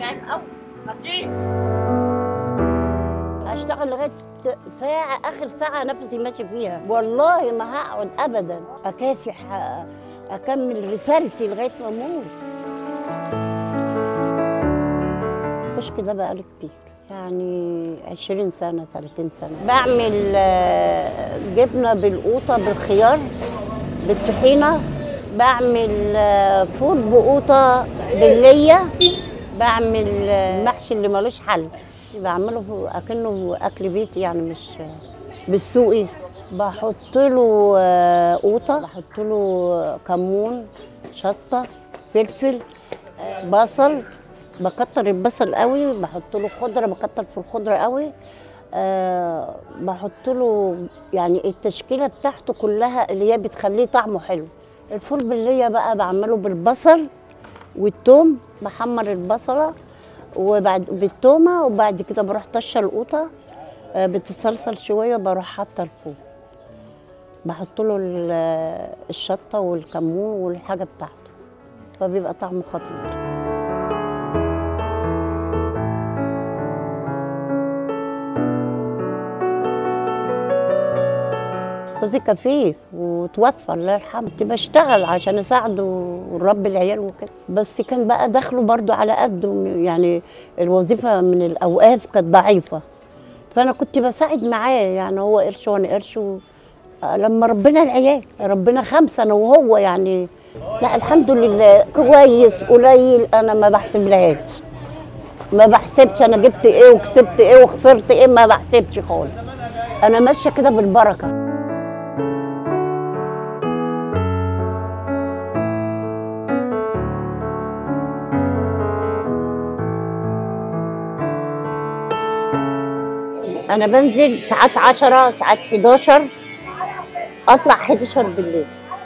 اشتغل لغايه ساعه اخر ساعه نفسي ماشي فيها والله ما هقعد ابدا اكافح اكمل رسالتي لغايه ما اموت الكشك ده بقالي كتير يعني 20 سنة 30 سنة بعمل آه، جبنة بالقوطة بالخيار بالطحينة بعمل آه، فول بقوطة باللية بعمل آه، محشي اللي ملوش حل بعمله اكنه اكل بيتي يعني مش بالسوقي بحط له آه، قوطة بحط له كمون شطة فلفل آه، بصل بكتر البصل قوي بحط له خضره بكتر في الخضره قوي أه بحط له يعني التشكيله بتاعته كلها اللي هي بتخليه طعمه حلو الفول بالليه بقى بعمله بالبصل والثوم بحمر البصله وبعد بالتومه وبعد كده بروح طشه القوطه أه بتتصلصل شويه بروح حاطه الفول بحط له ال- الشطه والكمون والحاجه بتاعته فبيبقى طعمه خطير جوزي كفيف وتوفى الله يرحمه كنت بشتغل عشان اساعده ورب العيال وكده بس كان بقى دخله برضو على قده يعني الوظيفه من الاوقاف كانت ضعيفه فانا كنت بساعد معاه يعني هو قرش وانا قرش و... لما ربنا العيال ربنا خمسه انا وهو يعني لا الحمد لله كويس قليل انا ما بحسبلهاش ما بحسبش انا جبت ايه وكسبت ايه وخسرت ايه ما بحسبش خالص انا ماشيه كده بالبركه انا بنزل ساعات 10 ساعات 11 اطلع 11 بالليل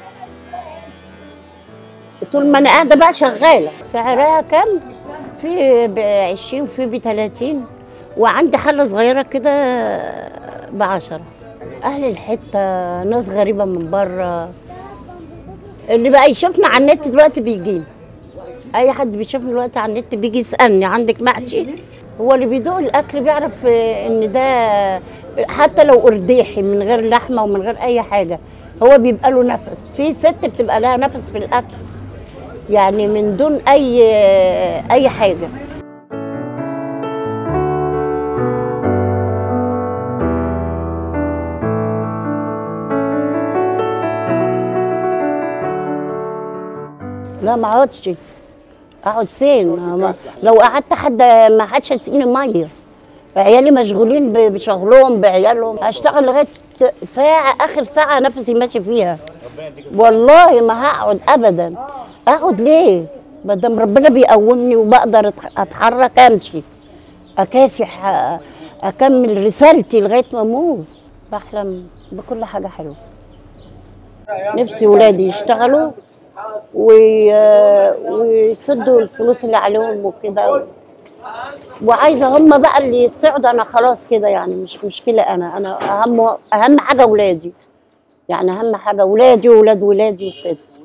طول ما انا قاعده بقى شغاله سعرها كام في ب 20 في ب 30 وعندي حله صغيره كده ب 10 اهل الحته ناس غريبه من بره اللي بقى يشوفنا على النت دلوقتي بيجينا اي حد بيشوفني دلوقتي على النت بيجي يسالني عندك محشي هو اللي بيدوق الاكل بيعرف آه، ان ده حتى لو قرديحي من غير لحمه ومن غير اي حاجه هو بيبقى له نفس في ست بتبقى لها نفس في الاكل يعني من دون اي اي حاجه لا ما اقعدش اقعد فين ما- لو قعدت حد ما حدش هيسقيني ميه عيالي مشغولين ب- بشغلهم بعيالهم اشتغل لغايه ساعه اخر ساعه نفسي ماشي فيها والله ما هقعد ابدا اقعد ليه ما دام ربنا بيقومني وبقدر أتح- اتحرك امشي اكافح أ- اكمل رسالتي لغايه ما اموت بحلم بكل حاجه حلوه نفسي ولادي يشتغلوا وي- ويسدوا الفلوس اللي عليهم وكده وعايزه هم بقى اللي يسعدوا انا خلاص كده يعني مش مشكله انا انا اهم اهم حاجه ولادي يعني اهم حاجه ولادي وولاد ولادي وكده